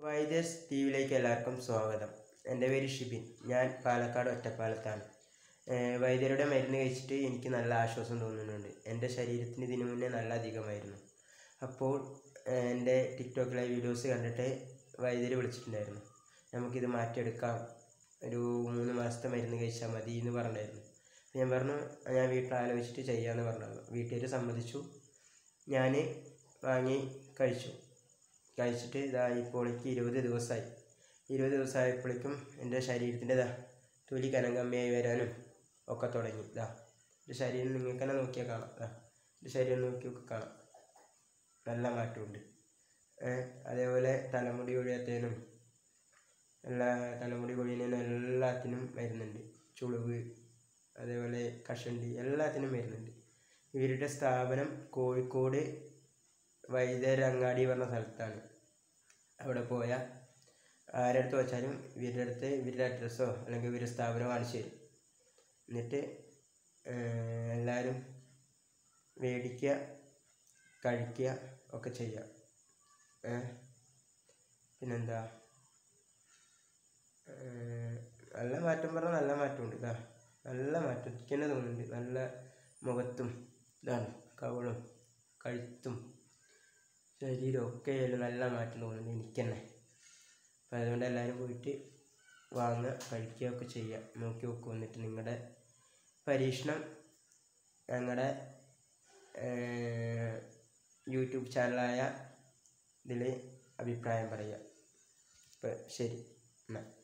വൈദ്യസ് T വിയിലേക്ക് എല്ലാവർക്കും സ്വാഗതം എൻ്റെ പേര് ഷിബിൻ ഞാൻ പാലക്കാട് ഒറ്റപ്പാലത്താണ് ഏഹ് വൈദ്യരുടെ മരുന്ന് കഴിച്ചിട്ട് എനിക്ക് നല്ല ആശ്വാസം തോന്നുന്നുണ്ട് എൻ്റെ ശരീരത്തിന് ഇതിനു മുന്നേ നല്ല അധികമായിരുന്നു അപ്പോൾ ഏഹ് എൻ്റെ ടിക്ടോക്കിലെ വീഡിയോസ് കണ്ടിട്ട് വൈദ്യർ വിളിച്ചിട്ടുണ്ടായിരുന്നു നമുക്കിത് മാറ്റിയെടുക്കാം ഒരു മൂന്ന് മാസത്തെ മരുന്ന് കഴിച്ചാൽ മതി എന്ന് പറഞ്ഞിട്ടുണ്ടായിരുന്നു ഞാൻ പറഞ്ഞു ഞാൻ വീട്ടിൽ ആലോചിച്ചിട്ട് ചെയ്യാമെന്ന് പറഞ്ഞു വീട്ടുകാർ സമ്മതിച്ചു ഞാൻ വാങ്ങി കഴിച്ചു കഴിച്ചിട്ട് ഇതാ ഇപ്പോൾ എനിക്ക് ഇരുപത് ദിവസമായി ഇരുപത് ദിവസമായപ്പോഴേക്കും എൻ്റെ ശരീരത്തിൻ്റെ ഇതാ തൊലി കനം കമ്മിയായി വരാനും ഒക്കെ തുടങ്ങി ഇതാ എൻ്റെ ശരീരം നിങ്ങൾക്ക് തന്നെ നോക്കിയാൽ കാണാം ഇതാ എൻ്റെ ശരീരം നോക്കി ഒക്കെ കാണാം നല്ല മാറ്റമുണ്ട് ഏഹ് അതേപോലെ തലമുടി കൊഴിയാത്തതിനും എല്ലാ തലമുടി കൊഴിയുന്നതിനും എല്ലാത്തിനും മരുന്നുണ്ട് ചുളിവ് അതേപോലെ കഷണ്ടി എല്ലാത്തിനും വരുന്നുണ്ട് ഇവരുടെ സ്ഥാപനം കോഴിക്കോട് വൈദ്യരങ്ങാടി പറഞ്ഞ സ്ഥലത്താണ് അവിടെ പോയാൽ ആരടുത്ത് വെച്ചാലും ഇവരുടെ അടുത്ത് ഇവരുടെ അഡ്രസ്സോ അല്ലെങ്കിൽ ഇവരുടെ സ്ഥാപനം കാണിച്ചു തരും എന്നിട്ട് ഏഹ്, എല്ലാവരും മേടിക്കുക കഴിക്കുക ഒക്കെ ചെയ്യാം ഏഹ്, പിന്നെന്താ ഏഹ്, നല്ല മാറ്റം പറഞ്ഞാൽ നല്ല മാറ്റമുണ്ട് ഇതാ നല്ല മാറ്റം എനിക്ക് തന്നെ തോന്നുന്നുണ്ട് നല്ല മുഖത്തും ഇതാണ് കവളും കഴുത്തും ശരീരം ഒക്കെ ആയാലും നല്ല മാറ്റം തോന്നുന്നുണ്ട് എനിക്ക് തന്നെ അപ്പം അതുകൊണ്ട് എല്ലാവരും പോയിട്ട് വാങ്ങുക കഴിക്കുക ഒക്കെ ചെയ്യുക നോക്കി നോക്കുക എന്നിട്ട് നിങ്ങളുടെ പരീക്ഷണം ഞങ്ങളുടെ യൂട്യൂബ് ചാനലായ ഇതിൽ അഭിപ്രായം പറയുക ഇപ്പം ശരി എന്നാൽ